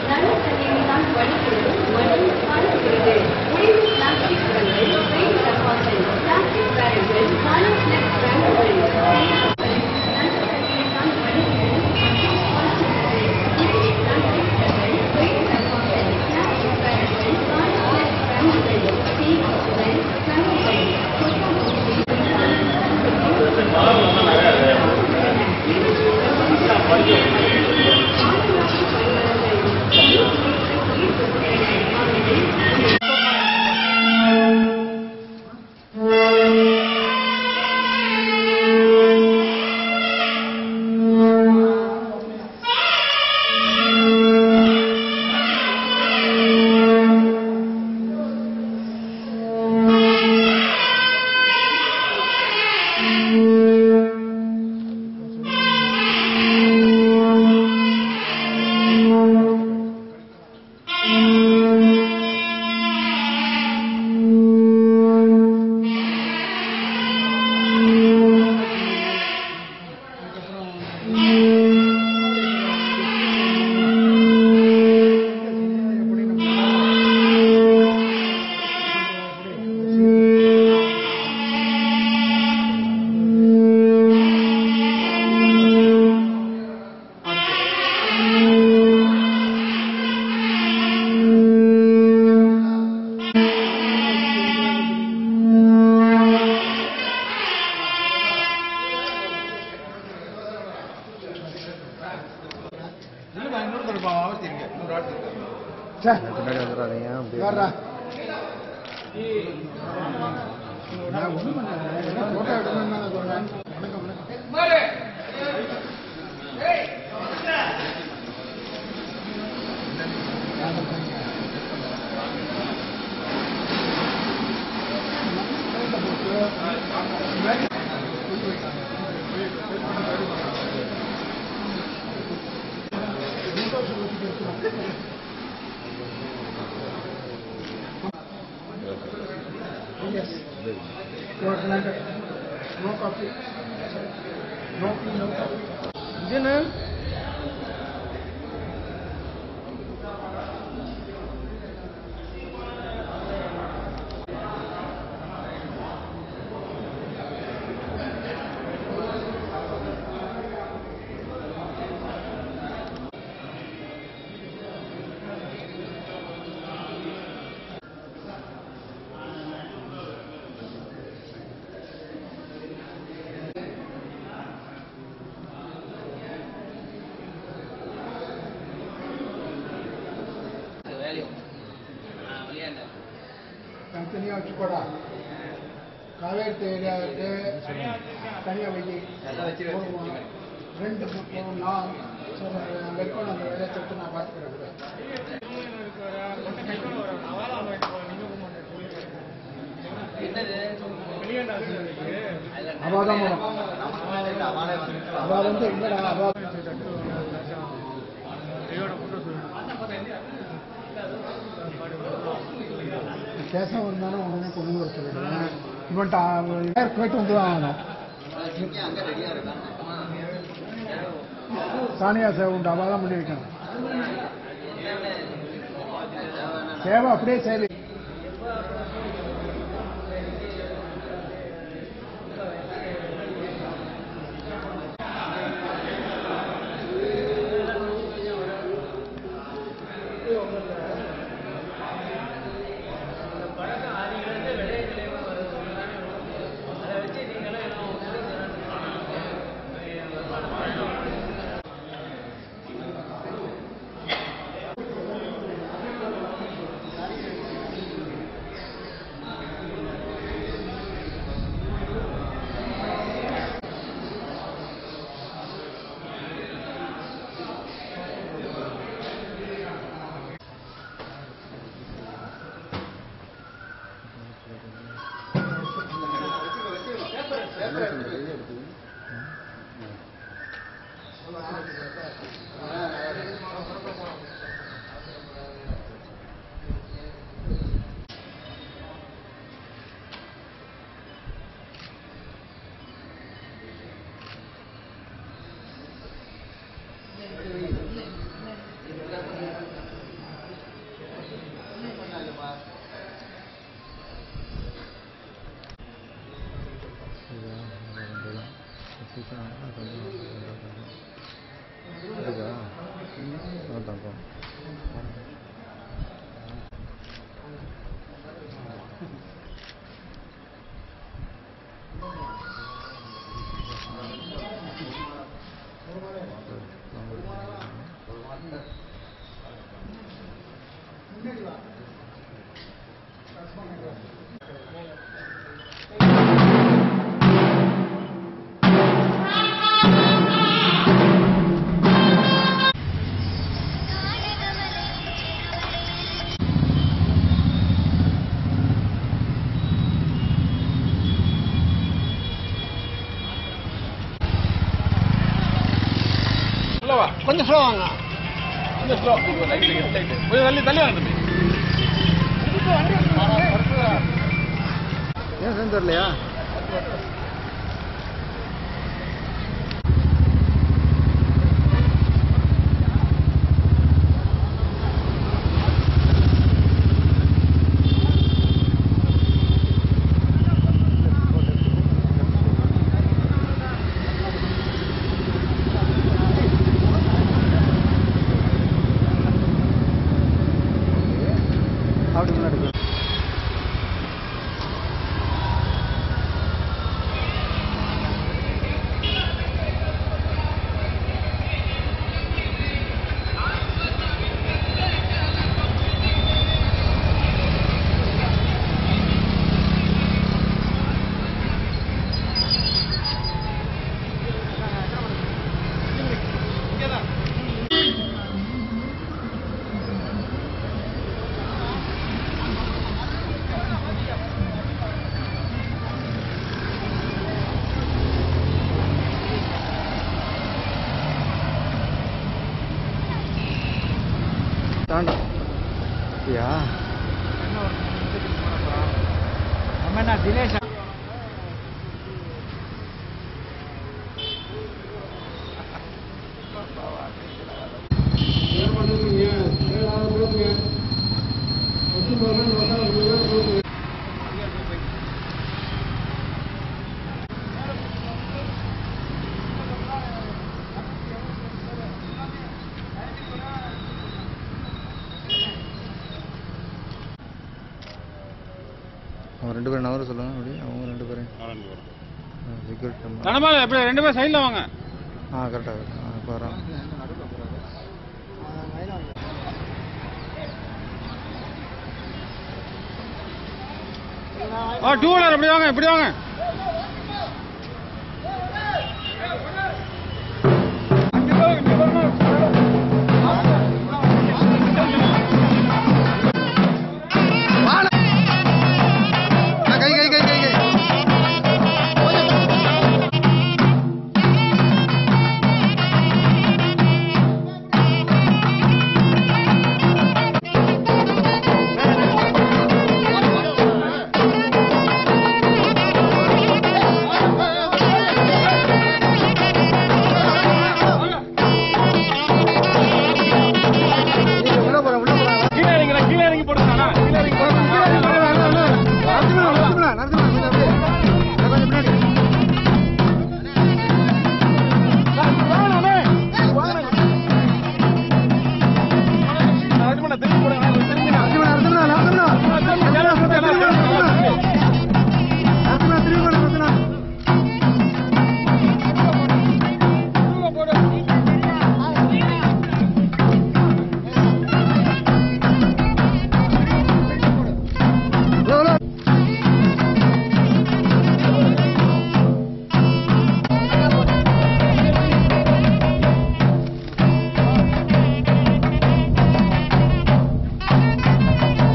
நல்ல தண்ணீரை தான் வடிக்கிறது வடி காணப்படுகிறது உடைந்த பிளாஸ்டிக் குடங்கள் பெயிண்ட் டப்பாக்கள் பிளாஸ்டிக் பேரல்கள் நானோ ஸ்நாக்ஸ் பிராண்டுகள் நல்ல தண்ணீரை தான் வடிக்கிறது மற்றும் காணப்படுகிறது இப்படி பிளாஸ்டிக் குடங்கள் பெயிண்ட் டப்பாக்கள் பிளாஸ்டிக் பேரல்கள் நானோ ஸ்நாக்ஸ் பிராண்டுகள் தேயிலைகள் கரும்புகள் பின்னாடி வந்துடாதீங்க அப்படியே இதுன்னு தனித்தனியாக வச்சுக்கோடா காவேரி தேயிலாவுக்கு தனியாக வைக்கி போடுவோம். ரெண்டு பக்கம் நான் சரி, அங்கே இருக்கணும் அந்த வேலையை தொட்டு நான் பார்த்துக்கிறேன் அவள் தான் வரும் அவள் வந்து இல்லைடா அவள் கேசம் வந்தாலும் உடனே கொண்டு வர சொல்லிடுவேன் இவன்ட்ட யார் போயிட்டு வந்து தான் ஆகணும் சானியா சேவை உண்டு அவள் தான் பண்ணி வைக்கணும் சேவை அப்படியே சரி வணக்கம் கொஞ்சம் ஸ்லோ வாங்க ஏன் சேர்ந்து வரலையா அப்படி முன்னாடி போ. தாண்டா அப்படியா நம்ம என்ன தினேஷ் அவங்க ரெண்டு பேரும் நவர சொல்லுங்க அப்படி அவங்க ரெண்டு பேரும் செக்யூரிட்டி தனபால எப்படி ரெண்டு பேரும் சைடில் வாங்க ஆ கரெக்டாக ஆ இப்போ வரோம் ஆ டூ வீலர் இப்படி வாங்க இப்படி வாங்க